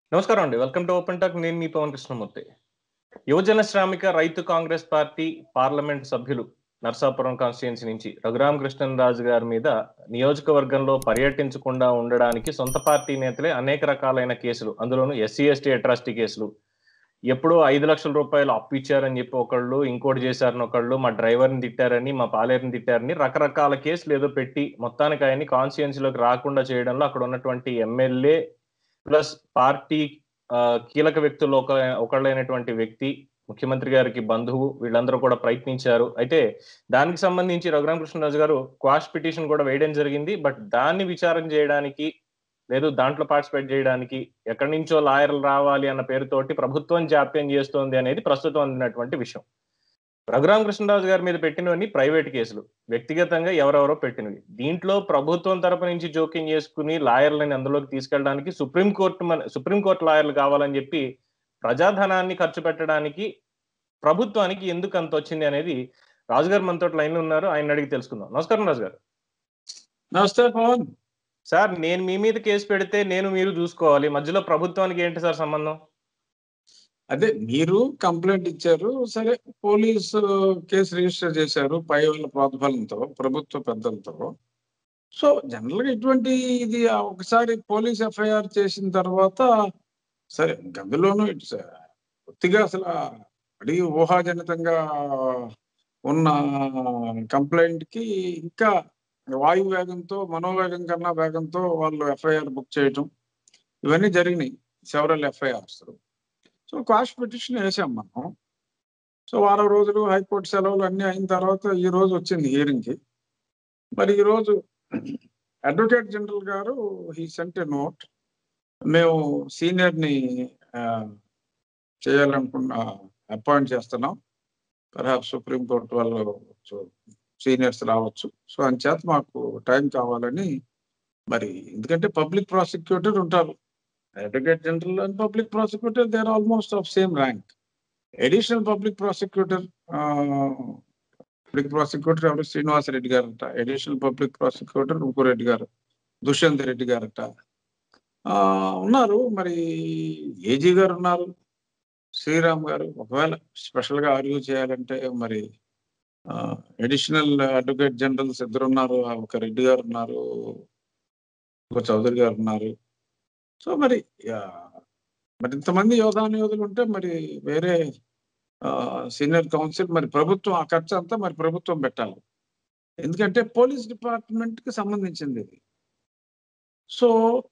నమస్కారం అండి welcome to open talk నేను మీ పవన్ కృష్ణమూర్తి యువజన శ్రామిక రైతు కాంగ్రెస్ పార్టీ పార్లమెంట్ సభ్యులు నర్సాపురం కాన్స్టిట్యున్సీ నుంచి రఘురామ కృష్ణరాజు గారి మీద నియోజకవర్గంలో పర్యటించకుండా ఉండడానికి సొంత పార్టీ నేతలే అనేక రకాలైన కేసులు అందులోనూ ఎస్సీ ఎస్టీ అట్రాసిటీ కేసులు ఎప్పుడో ఐదు లక్షల రూపాయలు అప్పు ఇచ్చారని చెప్పి ఒకళ్ళు ఇంకోటి చేశారని ఒకళ్ళు మా డ్రైవర్ని తిట్టారని మా పాలేరుని తిట్టారని రకరకాల కేసులు ఏదో పెట్టి మొత్తానికి ఆయన్ని కాన్స్టిట్యున్సీలోకి రాకుండా చేయడంలో అక్కడ ఉన్నటువంటి ఎమ్మెల్యే ప్లస్ పార్టీ ఆ, కీలక వ్యక్తుల్లో ఒక ఒకళ్ళైనటువంటి వ్యక్తి ముఖ్యమంత్రి గారికి బంధువు వీళ్ళందరూ కూడా ప్రయత్నించారు అయితే దానికి సంబంధించి రఘురామ కృష్ణరాజు గారు క్వాష్ పిటిషన్ కూడా వేయడం జరిగింది బట్ దాన్ని విచారణ చేయడానికి లేదు దాంట్లో పార్టిసిపేట్ చేయడానికి ఎక్కడి నుంచో లాయర్లు రావాలి అన్న పేరుతోటి ప్రభుత్వం జాప్యం చేస్తోంది అనేది ప్రస్తుతం అందినటువంటి విషయం రఘురామ కృష్ణరాజు గారి మీద పెట్టినవన్నీ ప్రైవేట్ కేసులు వ్యక్తిగతంగా ఎవరెవరో పెట్టినవి దీంట్లో ప్రభుత్వం తరపు నుంచి జోక్యం చేసుకుని లాయర్లని అందులోకి తీసుకెళ్ళడానికి సుప్రీంకోర్టు మన సుప్రీంకోర్టు లాయర్లు కావాలని చెప్పి ప్రజాధనాన్ని ఖర్చు పెట్టడానికి ప్రభుత్వానికి ఎందుకు అంత వచ్చింది అనేది రాజుగారు మనతో లైన్ ఉన్నారు ఆయన అడిగి తెలుసుకుందాం నమస్కారం రాజు గారు నమస్తే పవన్ సార్ నేను మీ మీద కేసు పెడితే నేను మీరు చూసుకోవాలి మధ్యలో ప్రభుత్వానికి ఏంటి సార్ సంబంధం అదే మీరు కంప్లైంట్ ఇచ్చారు సరే పోలీసు కేసు రిజిస్టర్ చేశారు పై వాళ్ళ ప్రోత్బలంతో ప్రభుత్వ పెద్దలతో సో జనరల్ గా ఇటువంటి ఇది ఆ ఒకసారి పోలీస్ ఎఫ్ఐఆర్ చేసిన తర్వాత సరే గదిలోనూ ఇట్స్ పూర్తిగా అసలు అడిగి ఊహాజనితంగా ఉన్న కంప్లైంట్ కి ఇంకా వాయు వేగంతో మనోవేగం కన్నా వేగంతో వాళ్ళు ఎఫ్ఐఆర్ బుక్ చేయటం ఇవన్నీ జరిగినాయి several FIRs so quash petition వేసాం మనం సో వారం రోజులు హైకోర్టు సెలవులు అన్ని అయిన తర్వాత ఈ రోజు వచ్చింది hearing కి మరి ఈ రోజు అడ్వకేట్ జనరల్ గారు హీ సెంట్ ఎ నోట్ మేము senior ని ఆ, చేయాలనుకున్న అపాయింట్ చేస్తున్నాం పర్హాప్ సుప్రీం కోర్టు వాళ్ళు సీనియర్స్ రావచ్చు సో అంచేత మాకు టైం కావాలని మరి ఎందుకంటే పబ్లిక్ ప్రాసిక్యూటర్ ఉంటారు advocate general and public prosecutor they are almost of same rank additional public prosecutor public prosecutor ఎవరు శ్రీనివాస్ రెడ్డి గారట అడిషనల్ పబ్లిక్ ప్రాసిక్యూటర్ రెడ్డి గారు దుష్యంత్ రెడ్డి గారట ఆ, ఉన్నారు మరి ఏజీ గారు ఉన్నారు శ్రీరామ్ గారు ఒకవేళ స్పెషల్ గా ఆర్గ్యూ చేయాలంటే మరి అడిషనల్ అడ్వకేట్ జనరల్స్ ఇద్దరు ఉన్నారు ఒక రెడ్డి గారు ఉన్నారు ఒక చౌదరి గారు ఉన్నారు సో మరి ఆ, మరి ఇంతమంది యోధాను యోధులు ఉంటే మరి వేరే సీనియర్ కౌన్సిల్ మరి ప్రభుత్వం ఆ ఖర్చు అంతా మరి ప్రభుత్వం పెట్టాలి ఎందుకంటే పోలీస్ డిపార్ట్మెంట్ కి సంబంధించింది ఇది so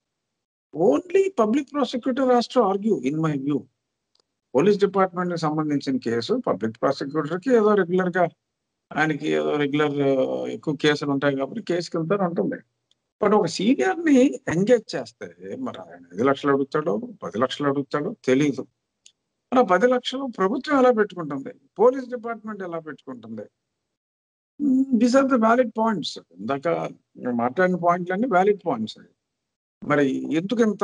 only public prosecutor has to argue in my view police department కి సంబంధించిన కేసు పబ్లిక్ ప్రాసిక్యూటర్ కి ఏదో రెగ్యులర్ గా ఆయనకి ఏదో రెగ్యులర్ ఎక్కువ కేసులు ఉంటాయి కాబట్టి కేసుకి వెళ్తారు ఉంటుంది బట్ ఒక సీనియర్ ని ఎంగేజ్ చేస్తే మరి ఆయన ఐదు లక్షలు అడుగుతాడో పది లక్షలు అడుగుతాడో తెలియదు మరి ఆ పది లక్షలు ప్రభుత్వం ఎలా పెట్టుకుంటుంది పోలీస్ డిపార్ట్మెంట్ ఎలా పెట్టుకుంటుంది these are the valid points ఇందాక నేను మాట్లాడిన పాయింట్లన్నీ వ్యాలిడ్ పాయింట్స్ మరి ఎందుకు ఇంత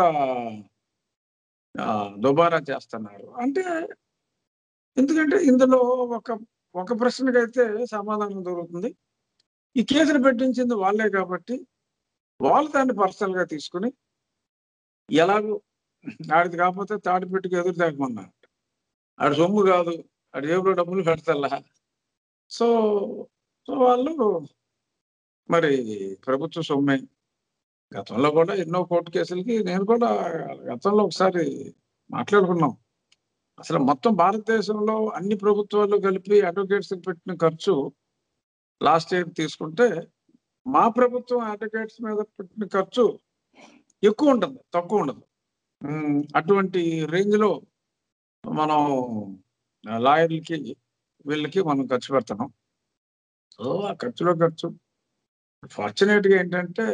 ఆ, దుబారా చేస్తున్నారు అంటే ఎందుకంటే ఇందులో ఒక ఒక ప్రశ్నకైతే సమాధానం దొరుకుతుంది ఈ కేసులు పెట్టించింది వాళ్ళే కాబట్టి వాళ్ళు దాన్ని పర్సనల్ గా తీసుకుని ఎలాగో ఆడిది కాకపోతే తాడి పెట్టుకు ఎదురు తాగమన్నారు ఆడి సొమ్ము కాదు ఆడి జేబులో డబ్బులు పెడతల్లా సో సో వాళ్ళు మరి ప్రభుత్వ సొమ్మే గతంలో కూడా ఎన్నో కోర్టు కేసులకి నేను కూడా గతంలో ఒకసారి మాట్లాడుకున్నాం అసలు మొత్తం భారతదేశంలో అన్ని ప్రభుత్వాలు కలిపి అడ్వకేట్స్ పెట్టిన ఖర్చు లాస్ట్ ఇయర్ తీసుకుంటే మా ప్రభుత్వం అడ్వకేట్స్ మీద పెట్టిన ఖర్చు ఎక్కువ ఉంటుంది తక్కువ ఉండదు ఉమ్, అటువంటి రేంజ్ లో మనం లాయర్లకి వీళ్ళకి మనం ఖర్చు పెడుతున్నాం సో ఆ ఖర్చులో ఖర్చు ఫార్చునేట్ గా ఏంటంటే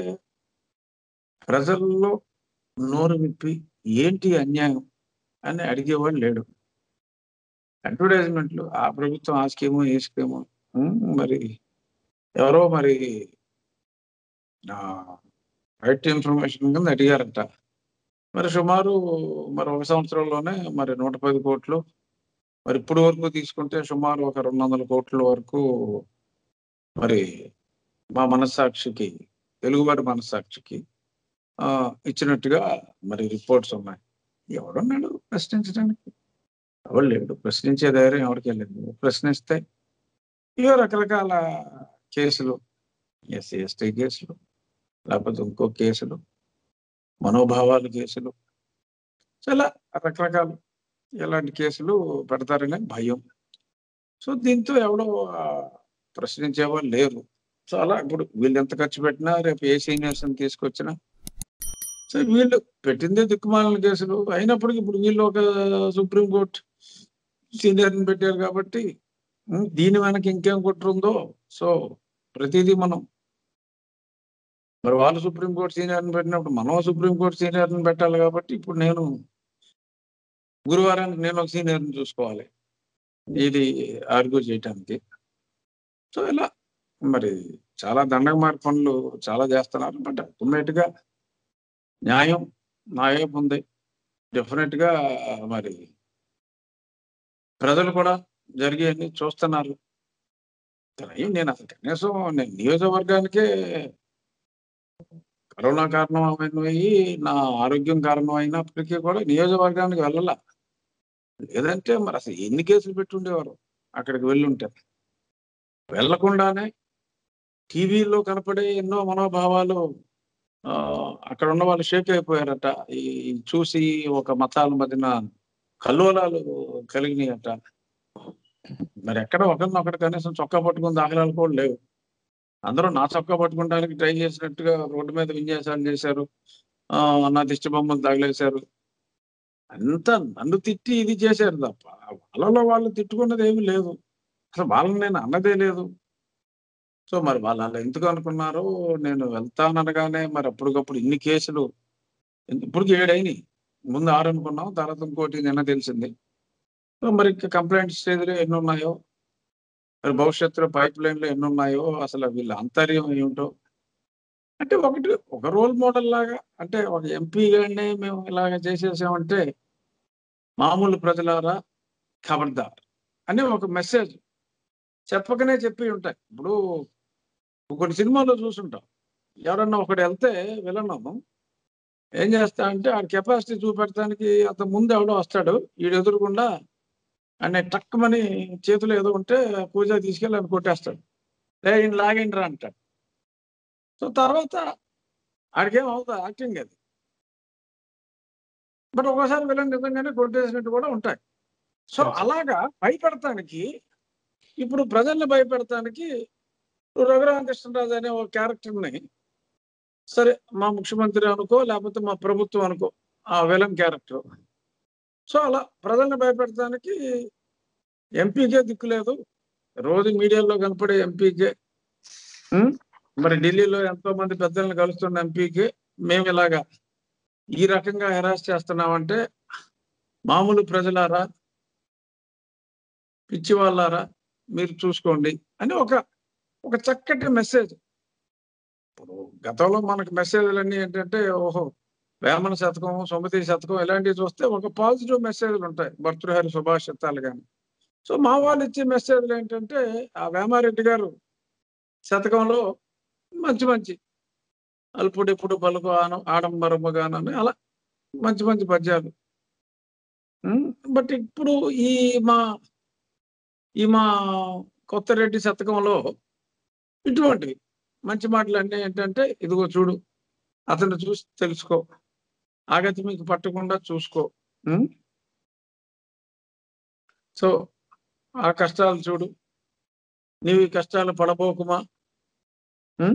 ప్రజల్లో నోరు విప్పి ఏంటి అన్యాయం అని అడిగేవాడు లేడు అడ్వర్టైజ్మెంట్లు ఆ ప్రభుత్వం ఆ స్కీము ఈ స్కీము ఉమ్, మరి ఎవరో మరి రైట్ ఇన్ఫర్మేషన్ కింద అడిగారట మరి సుమారు మరి ఒక సంవత్సరంలోనే మరి నూట పది కోట్లు మరి ఇప్పుడు వరకు తీసుకుంటే సుమారు ఒక రెండు వందల కోట్ల వరకు మరి మా మనస్సాక్షికి తెలుగువాడి మనస్సాక్షికి ఆ, ఇచ్చినట్టుగా మరి రిపోర్ట్స్ ఉన్నాయి ఎవడున్నాడు ప్రశ్నించడానికి ఎవడు లేడు ప్రశ్నించే ధైర్యం ఎవరికి లేదు ప్రశ్నిస్తే ఇవో రకరకాల కేసులు ఎస్సీ ఎస్టీ కేసులు లేకపోతే ఇంకో కేసులు మనోభావాల కేసులు చాలా రకరకాలు ఇలాంటి కేసులు పెడతారనే భయం సో దీంతో ఎవడో ఆ, ప్రశ్నించేవాళ్ళు లేరు సో అలా ఇప్పుడు వీళ్ళు ఎంత ఖర్చు పెట్టినా రేపు ఏ సీనియర్స్ తీసుకొచ్చినా సో వీళ్ళు పెట్టిందే దిక్కుమాలిన కేసులు అయినప్పటికీ ఇప్పుడు వీళ్ళు ఒక సుప్రీంకోర్టు సీనియర్ని పెట్టారు కాబట్టి ఉం, దీని వెనక ఇంకేం కుట్ర ఉందో సో ప్రతిదీ మనం మరి వాళ్ళు సుప్రీంకోర్టు సీనియర్ని పెట్టినప్పుడు మనం సుప్రీంకోర్టు సీనియర్ని పెట్టాలి కాబట్టి ఇప్పుడు నేను గురువారానికి నేను ఒక సీనియర్ని చూసుకోవాలి ఇది ఆర్గ్యూ చేయటానికి సో ఇలా మరి చాలా దండగమారి పనులు చాలా చేస్తున్నారు బట్ అల్టిమేట్ గా న్యాయం న్యాయం ఉంది డెఫినెట్ గా మరి ప్రజలు కూడా జరిగేది చూస్తున్నారు కానీ నేను అసలు కనీసం నేను నియోజకవర్గానికే కరోనా కారణం అయినవి నా ఆరోగ్యం కారణం అయినప్పటికీ కూడా నియోజకవర్గానికి వెళ్ళాల లేదంటే మరి అసలు ఎన్ని కేసులు పెట్టి ఉండేవారు అక్కడికి వెళ్ళుంటే వెళ్లకుండానే టీవీలో కనపడే ఎన్నో మనోభావాలు ఆ, అక్కడ ఉన్న వాళ్ళు షేక్ అయిపోయారట ఈ చూసి ఒక మతాల మధ్యన కల్లోలాలు కలిగినాయట మరి ఎక్కడ ఒకరినొకటి కనీసం చొక్కా పట్టుకుని దాఖలాలు కూడా లేవు అందరూ నా చొక్కా పట్టుకోవడానికి ట్రై చేసినట్టుగా రోడ్డు మీద విన్యాసాలు చేశారు ఆ, నా దిష్టి బొమ్మలు తగిలేశారు అంతా నన్ను తిట్టి ఇది చేశారు తప్ప వాళ్ళలో వాళ్ళు తిట్టుకున్నది ఏమీ లేదు అసలు వాళ్ళని నేను అన్నదే లేదు సో మరి వాళ్ళు అలా ఎందుకు అనుకున్నారు నేను వెళ్తాననగానే మరి అప్పటికప్పుడు ఇన్ని కేసులు ఇప్పటికి ఏడైనాయి ముందు ఆరు అనుకున్నాం తర్వాత ఇంకోటి నిన్న తెలిసింది సో మరి ఇంకా కంప్లైంట్ స్టేజ్లో ఎన్ని ఉన్నాయో మరి భవిష్యత్తులో పైప్ లైన్లో ఎన్ని ఉన్నాయో అసలు వీళ్ళ అంతర్యం ఏమిటో అంటే ఒకటి ఒక రోల్ మోడల్ లాగా అంటే ఒక ఎంపీ గానే మేము ఇలాగ చేసేసామంటే మామూలు ప్రజలారా ఖబర్దార్ అని ఒక మెసేజ్ చెప్పకనే చెప్పి ఉంటాయి ఇప్పుడు కొన్ని సినిమాల్లో చూసుంటాం ఎవరన్నా ఒకడు వెళ్తే విలన్నాము ఏం చేస్తా అంటే ఆ కెపాసిటీ చూపెడటానికి అంత ముందు ఎవడో వస్తాడు వీడు ఎదురుకుండా అనే టక్కుమని చేతిలో ఏదో ఉంటే పూజ తీసుకెళ్ళి అని కొట్టేస్తాడు లే ఈయన లాగండి రా అంటాడు సో తర్వాత ఆడికేం అవుతుంది యాక్టింగ్ అది బట్ ఒకసారి విలన్ నిజంగానే కొట్టేసినట్టు కూడా ఉంటాయి సో అలాగా భయపెడతానికి ఇప్పుడు ప్రజల్ని భయపెడతానికి రఘురామకృష్ణరాజు అనే ఒక క్యారెక్టర్ని సరే మా ముఖ్యమంత్రి అనుకో లేకపోతే మా ప్రభుత్వం అనుకో ఆ విలన్ క్యారెక్టర్ సో అలా ప్రజల్ని భయపెడతానికి ఎంపీకే దిక్కు లేదు రోజు మీడియాలో కనపడే ఎంపీకే మరి ఢిల్లీలో ఎంతో మంది పెద్దలను కలుస్తున్న ఎంపీకి మేము ఇలాగా ఈ రకంగా హెరాస్ చేస్తున్నామంటే మామూలు ప్రజలారా పిచ్చి వాళ్ళారా మీరు చూసుకోండి అని ఒక ఒక చక్కటి మెసేజ్ ఇప్పుడు గతంలో మనకు మెసేజ్లన్నీ ఏంటంటే ఓహో వేమన శతకం సుమతి శతకం ఇలాంటివి చూస్తే ఒక పాజిటివ్ మెసేజ్లు ఉంటాయి భర్తృహరి సుభాషితాలు కానీ సో మా వాళ్ళు ఇచ్చే మెసేజ్లు ఏంటంటే ఆ వేమారెడ్డి గారు శతకంలో మంచి మంచి అల్పుడెప్పుడు పలుకు ఆన ఆడంబరముగానని అలా మంచి మంచి పద్యాలు బట్ ఇప్పుడు ఈ మా ఈ మా కొత్త రెడ్డి శతకంలో ఇటువంటివి మంచి మాటలు అన్నీ ఏంటంటే ఇదిగో చూడు అతను చూసి తెలుసుకో ఆగతి మీకు పట్టకుండా చూసుకో ఉం? సో ఆ కష్టాలు చూడు నీవు ఈ కష్టాలు పడబోకుమా ఉం?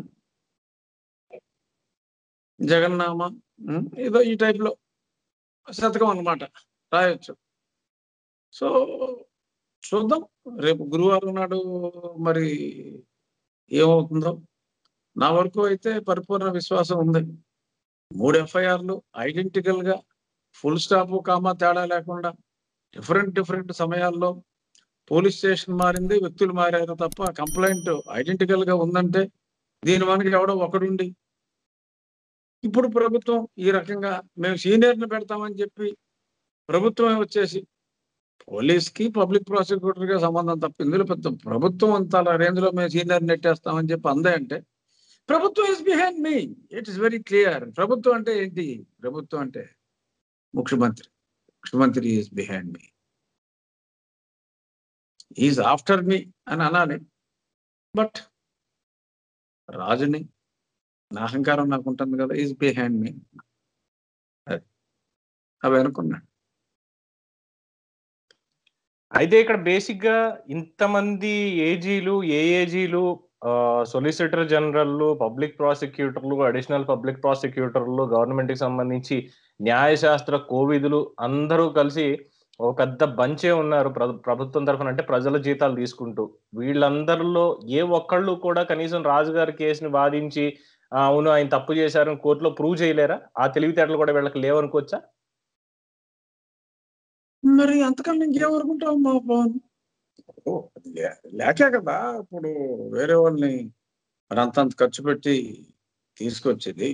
జగన్నామ ఉం? ఏదో ఈ type లో శతకం అన్నమాట రాయొచ్చు సో చూద్దాం రేపు గురువారం నాడు మరి ఏమవుతుందో నా వరకు అయితే పరిపూర్ణ విశ్వాసం ఉంది మూడు ఎఫ్ఐఆర్లు ఐడెంటికల్ గా ఫుల్ స్టాప్ కామా తేడా లేకుండా డిఫరెంట్ డిఫరెంట్ సమయాల్లో పోలీస్ స్టేషన్ మారింది వ్యక్తులు మారారు తప్ప కంప్లైంట్ ఐడెంటికల్ గా ఉందంటే దీని మనకి ఎవడో ఒకడుండి ఇప్పుడు ప్రభుత్వం ఈ రకంగా మేము సీనియర్ని పెడతామని చెప్పి ప్రభుత్వమే వచ్చేసి పోలీస్ కి పబ్లిక్ ప్రాసిక్యూటర్ గా సంబంధం తప్ప ఇందులో పెద్ద ప్రభుత్వం అంత రేంజ్ లో మేము సీనియర్ నెట్టేస్తామని చెప్పి అందే అంటే ప్రభుత్వం is behind me it is very clear ప్రభుత్వం అంటే ఏంటి ప్రభుత్వం అంటే ముఖ్యమంత్రి ముఖ్యమంత్రి is behind me is after me అని అనాలి బట్ రాజుని నా అహంకారం నాకు ఉంటుంది కదా ఈజ్ బిహైండ్ మీ అవి అనుకున్నాను అయితే ఇక్కడ బేసిక్ గా ఇంతమంది ఏజీలు ఏఏజీలు సొలిసిటర్ జనరల్ పబ్లిక్ ప్రాసిక్యూటర్లు అడిషనల్ పబ్లిక్ ప్రాసిక్యూటర్లు గవర్నమెంట్ కి సంబంధించి న్యాయశాస్త్ర కోవిదులు అందరూ కలిసి ఒక పెద్ద బంచే ఉన్నారు ప్ర- ప్రభుత్వం తరఫున అంటే ప్రజల జీతాలు తీసుకుంటూ వీళ్ళందరిలో ఏ ఒక్కళ్ళు కూడా కనీసం రాజుగారి కేసుని వాదించి "ఆ, అవును ఆయన తప్పు చేశారని కోర్టులో ప్రూవ్ చేయలేరా ఆ తెలివితేటలు కూడా వీళ్ళకి లేవనుకోవచ్చా మరి అంతకన్నా ఇంకేమనుకుంటాం మా పవన్ ఓ, అది లే- లేకే కదా ఇప్పుడు వేరే వాళ్ళని మరి అంతంత ఖర్చు పెట్టి తీసుకొచ్చేది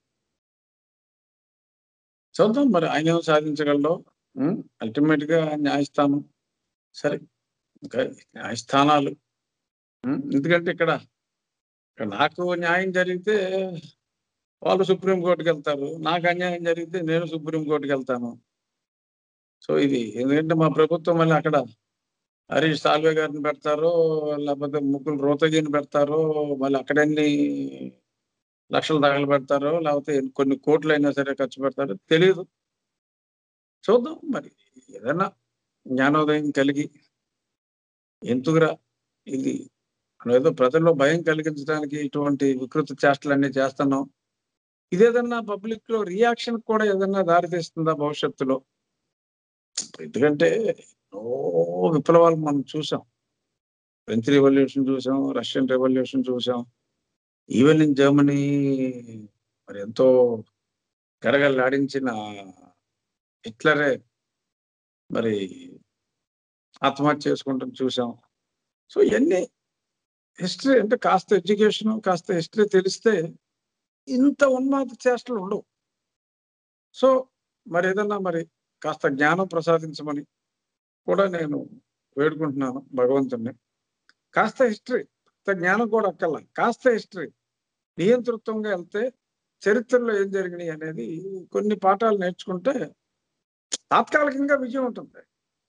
చూద్దాం మరి ఆయన ఏం సాధించగలడో అల్టిమేట్ గా న్యాయస్థానం సరే ఇంకా న్యాయస్థానాలు ఉం, ఎందుకంటే ఇక్కడ ఇక్కడ నాకు న్యాయం జరిగితే వాళ్ళు సుప్రీం కోర్టుకి వెళ్తారు నాకు అన్యాయం జరిగితే నేను సుప్రీం కోర్టుకి వెళ్తాను సో ఇది ఎందుకంటే మా ప్రభుత్వం మళ్ళీ అక్కడ హరీష్ సాల్వే గారిని పెడతారో లేకపోతే ముగ్గురు రోతగిని పెడతారో మళ్ళీ అక్కడన్ని లక్షలు తగలు పెడతారో లేకపోతే కొన్ని కోట్లు అయినా సరే ఖర్చు పెడతారో తెలియదు చూద్దాం మరి ఏదైనా జ్ఞానోదయం కలిగి ఎందుకురా ఇది మనం ఏదో ప్రజల్లో భయం కలిగించడానికి ఇటువంటి వికృత చేష్టలన్నీ చేస్తున్నాం ఇదేదన్నా పబ్లిక్ లో రియాక్షన్ కూడా ఏదన్నా దారితీస్తుందా భవిష్యత్తులో ఎందుకంటే ఓ విప్లవాలు మనం చూసాం ఫ్రెంచ్ రెవల్యూషన్ చూసాం రష్యన్ రెవల్యూషన్ చూసాం ఈవెన్ ఇన్ జర్మనీ మరి ఎంతో గడగడలాడించిన హిట్లరే మరి ఆత్మహత్య చేసుకుంటాం చూసాం సో ఇవన్నీ హిస్టరీ అంటే కాస్త ఎడ్యుకేషన్ కాస్త హిస్టరీ తెలిస్తే ఇంత ఉన్మాద చేష్టలు ఉండవు సో మరి ఏదన్నా మరి కాస్త జ్ఞానం ప్రసాదించమని కూడా నేను వేడుకుంటున్నాను భగవంతుణ్ణి కాస్త హిస్టరీ కాస్త జ్ఞానం కూడా అక్కర్లా కాస్త హిస్టరీ నియంతృత్వంగా వెళ్తే చరిత్రలో ఏం జరిగినాయి అనేది కొన్ని పాఠాలు నేర్చుకుంటే తాత్కాలికంగా విజయం ఉంటుంది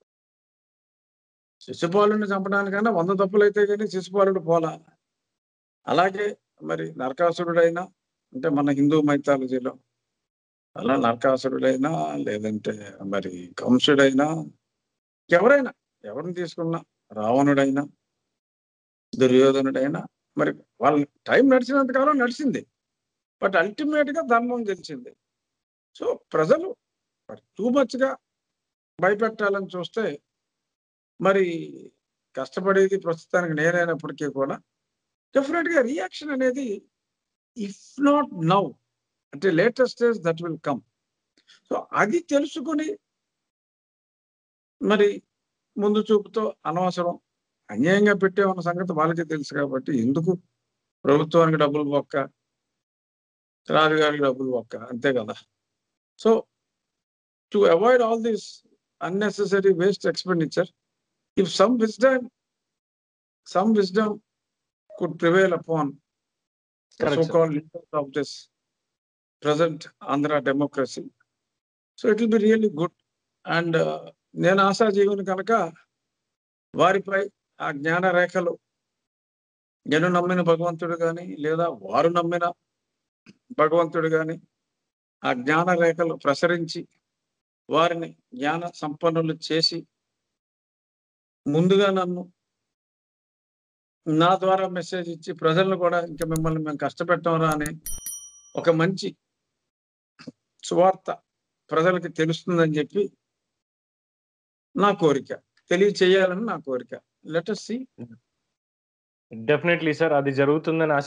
శిశుపాలుని చంపడానికైనా వంద తప్పులైతే కానీ శిశుపాలుడు పోలా అలాగే మరి నరకాసురుడైనా అంటే మన హిందూ మైథాలజీలో అలా నరకాసురుడైనా లేదంటే మరి కంసుడైనా ఎవరైనా ఎవరిని తీసుకున్నా రావణుడైనా దుర్యోధనుడైనా మరి వాళ్ళ టైం నడిచినంత కాలం నడిచింది బట్ అల్టిమేట్ గా ధర్మం గెలిచింది సో ప్రజలు మరి టూ గా భయపెట్టాలని చూస్తే మరి కష్టపడేది ప్రస్తుతానికి నేనైనప్పటికీ కూడా డెఫినెట్ గా రియాక్షన్ అనేది ఇఫ్ నాట్ నౌ అంటే latest stage that will come so అది తెలుసుకుని మరి ముందు చూపుతో అనవసరం అన్యాయంగా పెట్టేమన్న సంగతి వాళ్ళకి తెలుసు కాబట్టి ఎందుకు ప్రభుత్వానికి డబ్బులు బొక్క రాజుగారికి డబ్బులు బొక్క అంతే కదా so to avoid all this unnecessary waste expenditure if some wisdom some wisdom could prevail upon the Correct, sir. so-called leaders of this present Andhra democracy. So it will be really good. And uh, నేను ఆశాజీవుని కనుక వారిపై ఆ జ్ఞాన రేఖలు నేను నమ్మిన భగవంతుడు కానీ లేదా వారు నమ్మిన భగవంతుడు కానీ ఆ జ్ఞాన రేఖలు ప్రసరించి వారిని జ్ఞాన సంపన్నులు చేసి ముందుగా నన్ను నా ద్వారా మెసేజ్ ఇచ్చి ప్రజలను కూడా ఇంకా మిమ్మల్ని మేము కష్టపెట్టమరా అనే ఒక మంచి సువార్త ప్రజలకి తెలుస్తుందని చెప్పి నా కోరిక తెలియచేయాలని నా కోరిక లెటర్ సి డెఫినెట్లీ సార్ అది జరుగుతుందని ఆశ